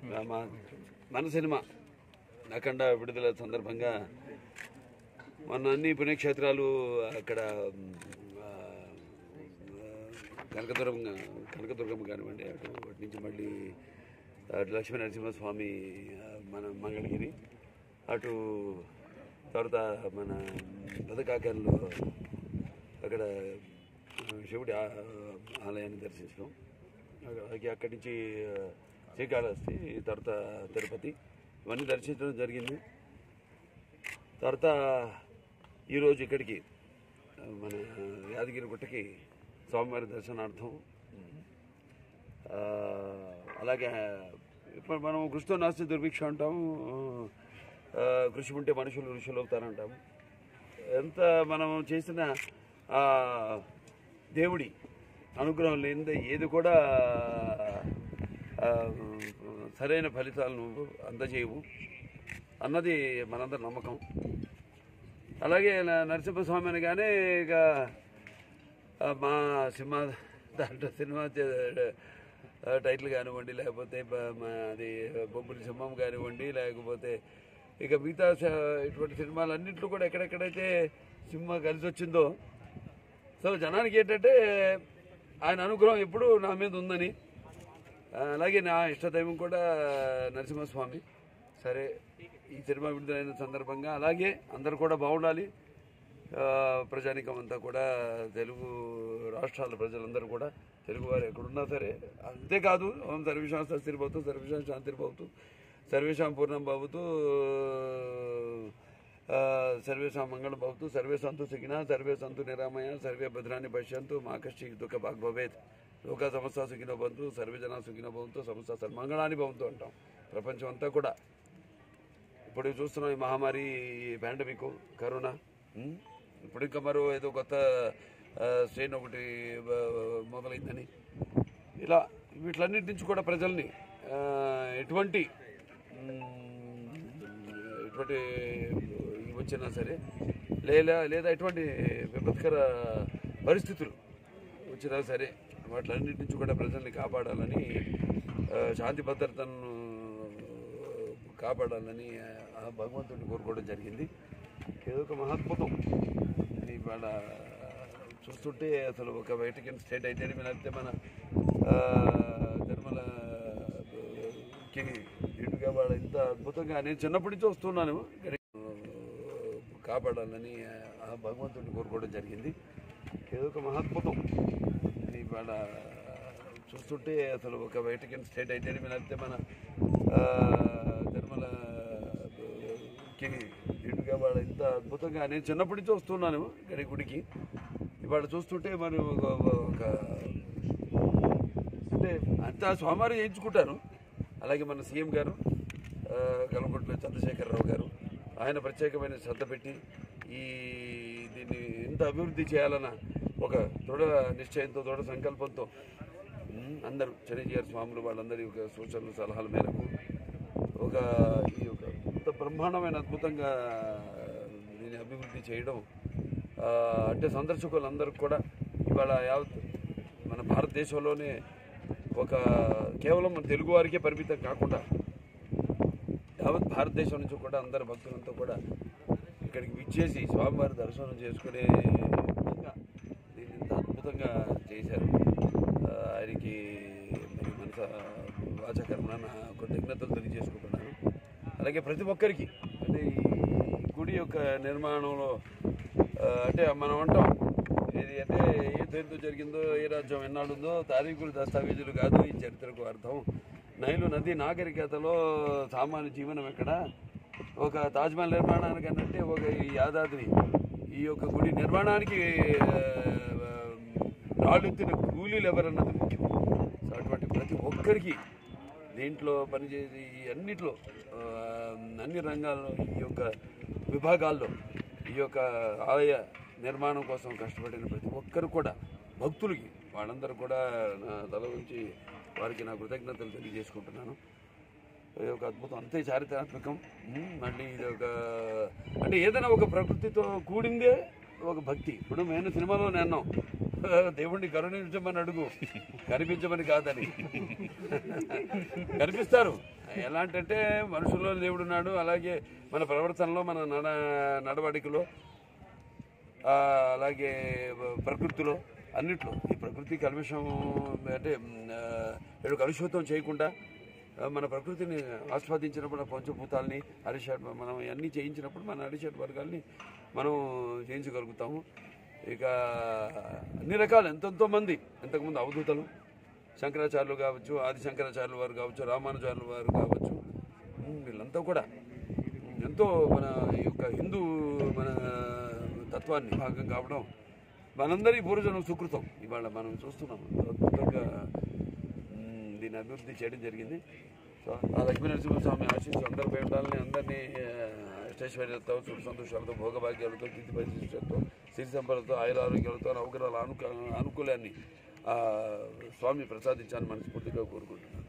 మా మన సినిమా అఖండ విడుదల సందర్భంగా మొన్న అన్ని పుణ్యక్షేత్రాలు అక్కడ మ్, ఆ, కనకదుర్గం కనకదుర్గం కానివ్వండి అటు అటు నుంచి మళ్ళీ అటు లక్ష్మీ నరసింహస్వామి ఆ, మన మంగళగిరి అటు తర్వాత మన బదకాకర్లో అక్కడ శివుడి ఆ- ఆలయాన్ని దర్శించడం అలాగే అక్కడి నుంచి ఆ, శ్రీకాళహస్తి తర్వాత తిరుపతి ఇవన్నీ దర్శించడం జరిగింది తర్వాత ఈరోజు ఇక్కడికి ఆ, మన యాదగిరి గుట్టకి స్వామివారి దర్శనార్థం ఆ, అలాగే ఇప్పుడు మనం కృషితో నాస్తి దుర్భిక్ష అంటాము ఆ, కృషి ఉంటే మనుషులు ఋషులు అవుతారంటాము ఎంత మనం చేసిన ఆ, దేవుడి అనుగ్రహం లేనిదే ఏది కూడా ఆ, సరైన ఫలితాలను అందజేయవు అన్నది మనందరి నమ్మకం అలాగే న- నరసింహస్వామి అనగానే ఇక ఆ, మా సినిమా దాంట్లో సినిమా చే- ఆ, టైటిల్ కానివ్వండి లేకపోతే బ- మా అది బొబ్బులి సింహం కానివ్వండి లేకపోతే ఇక మిగతా స- ఇటువంటి సినిమాలన్నింటిలో కూడా ఎక్కడెక్కడైతే సినిమా కలిసి వచ్చిందో సో జనానికి ఏంటంటే ఆయన అనుగ్రహం ఎప్పుడు నా మీద ఉందని ఆ, అలాగే నా ఇష్టదైవం కూడా నరసింహస్వామి సరే ఈ సినిమా విడుదలైన సందర్భంగా అలాగే అందరు కూడా బాగుండాలి ఆ, ప్రజానికం అంతా కూడా తెలుగు రాష్ట్రాల ప్రజలందరూ కూడా తెలుగువారు ఎక్కడున్నా సరే అంతేకాదు ఓం సర్వేషాం స్వస్తిర్భవతు సర్వేషాం శాంతిర్భవతు సర్వేషాం పూర్ణం భవతు ఆ, సర్వేషాం మంగళం భవతు సర్వే సంతు సుఖిన సర్వే సంతు నిరామయ సర్వే భద్రాన్ని పశ్యంతు మా కష్టి దుఃఖ భాగ్ భవేత్ లోక సమస్త సుఖినో భవంతు సర్వే జన సుఖినో భవంతు సమస్త సన్మంగళాన్ని భవంతు అంటాం ప్రపంచం అంతా కూడా ఇప్పుడు చూస్తున్నాం ఈ మహమ్మారి పాండమిక్ కరోనా ఉం? ఇప్పుడు ఇంకా మరో ఏదో కొత్త ఆ, స్ట్రెయిన్ ఒకటి ఆ, మొదలైందని ఇలా వీటిలన్నిటి నుంచి కూడా ప్రజల్ని ఆ, ఎటువంటి ఉం, ఎటువంటి ఇవి వచ్చినా సరే లేదా లేదా ఎటువంటి విపత్కర పరిస్థితులు వచ్చినా సరే వాటిలన్నిటి నుంచి కూడా ప్రజల్ని కాపాడాలని ఆ, శాంతి భద్రతను కాపాడాలని ఆ భగవంతుడిని కోరుకోవడం జరిగింది ఏదో ఒక మహాద్భుతం ఇవాళ చూస్తుంటే అసలు ఒక వెటికన్ స్టేట్ అయితే లేకపోతే మన ఆ, తిరుమల కి ఇటుగా వాళ్ళ ఇంత అద్భుతంగా నేను చిన్నప్పటి నుంచి వస్తున్నాను కాపాడాలని ఆ భగవంతుడిని కోరుకోవడం జరిగింది ఏదో ఒక మహాద్భుతం ఇవాళ చూస్తుంటే అసలు ఒక వెటికన్ స్టేట్ అయితే లేకపోతే మన ఆ, తిరుమల కి ఇటుగా వాళ్ళ ఇంత అద్భుతంగా నేను చిన్నప్పటి నుంచి వస్తున్నాను ఇక్కడ గుడికి ఇవాళ చూస్తుంటే మరి ఒక ఒక అంటే అంతా స్వామివారు చేయించుకుంటారు అలాగే మన సీఎం గారు ఆ, కల్వకుంట్ల చంద్రశేఖరరావు గారు ఆయన ప్రత్యేకమైన శ్రద్ధ పెట్టి ఈ దీన్ని ఎంత అభివృద్ధి చేయాలన్న ఒక దృఢ నిశ్చయంతో దృఢ సంకల్పంతో ఉమ్, అందరూ చిరంజీవి స్వాములు వాళ్ళందరి యొక్క సూచనలు సలహాల మేరకు ఒక ఈ యొక్క ఇంత బ్రహ్మాండమైన అద్భుతంగా దీన్ని అభివృద్ధి చేయడం ఆ, అంటే సందర్శకులందరికీ కూడా ఇవాళ యావత్ మన భారతదేశంలోనే ఒక కేవలం మన తెలుగు వారికే పరిమితం కాకుండా యావత్ భారతదేశం నుంచి కూడా అందరు భక్తులంతా కూడా ఇక్కడికి విచ్చేసి స్వామివారి దర్శనం చేసుకునే విధంగా దీన్ని ఇంత అద్భుతంగా చేశారు ఆ, ఆయనకి మరి మనస వాచకర్మ నా కృతజ్ఞతలు తెలియజేసుకుంటున్నాను అలాగే ప్రతి ఒక్కరికి అంటే ఈ గుడి యొక్క నిర్మాణంలో ఆ, అంటే మనం అంటాం ఇది అంటే ఏ పేరుతో జరిగిందో ఏ రాజ్యం ఎన్నాడుందో తారీఖులు దస్తావేజులు కాదు ఈ చరిత్రకు అర్థం నైలు నది నాగరికతలో సామాన్య జీవనం ఎక్కడ ఒక తాజ్మహల్ నిర్మాణానికి అన్నట్టే ఒక ఈ యాదాద్రి ఈ యొక్క గుడి నిర్మాణానికి ఆ, రాళ్ళెత్తిన కూలీలు ఎవరన్నది ముఖ్యం సో అటువంటి ప్రతి ఒక్కరికి దీంట్లో పనిచేసి ఈ అన్నిట్లో ఆ, అన్ని రంగాల్లో ఈ యొక్క విభాగాల్లో ఈ యొక్క ఆలయ నిర్మాణం కోసం కష్టపడిన ప్రతి ఒక్కరు కూడా భక్తులకి వాళ్ళందరూ కూడా నా తల ఉంచి వారికి నా కృతజ్ఞతలు తెలియజేసుకుంటున్నాను ఇది ఒక అద్భుతం అంతే చారిత్రాత్మకం ఉమ్, మళ్ళీ ఇది ఒక అంటే ఏదైనా ఒక ప్రకృతితో కూడిందే ఒక భక్తి ఇప్పుడు నేను సినిమాలో అన్నాం దేవుణ్ణి కరుణించమని అడుగు కనిపించమని కాదని కనిపిస్తారు ఎలాంటంటే మనుషుల్లో దేవుడు ఉన్నాడు అలాగే మన ప్రవర్తనలో మన నడ నడవడికలో ఆ, అలాగే ప్రకృతిలో అన్నిట్లో ఈ ప్రకృతి కలుషం అంటే మ్, ఆ, ఏదో కలుషితం చేయకుండా ఆ, మన ప్రకృతిని ఆస్వాదించినప్పుడు ఆ పంచభూతాలని అరిషడ్ మనం అన్నీ చేయించినప్పుడు మన అరిషడ్ వర్గాల్ని మనం చేయించగలుగుతాము ఇక అన్ని రకాలు ఎంతెంతో మంది ఎంతకుముందు అవధూతలు శంకరాచార్యులు కావచ్చు ఆది శంకరాచార్యుల వారు కావచ్చు రామానుజార్యుల వారు కావచ్చు ఉమ్, వీళ్ళంతా కూడా ఉమ్, ఎంతో మన ఈ యొక్క హిందూ మన తత్వాన్ని భాగం కావడం మనందరి పూర్వజనం సుకృతం ఇవాళ మనం చూస్తున్నాం అద్భుతంగా ఉమ్, దీన్ని అభివృద్ధి చేయడం జరిగింది సో ఆ లక్ష్మీ నరసింహస్వామి ఆశీస్సు అందరిపై ఉండాలని అందరినీ అష్టైశ్వర్యాలతో సుఖ సంతోషాలతో భోగభాగ్యాలతో కీర్తి పరిశిష్టతో సిరి సంపదలతో ఆయుర ఆరోగ్యాలతో నవగ్రహాల అనుక అనుకూలాన్ని ఆ, స్వామి ప్రసాదించాలని మనస్ఫూర్తిగా కోరుకుంటున్నాను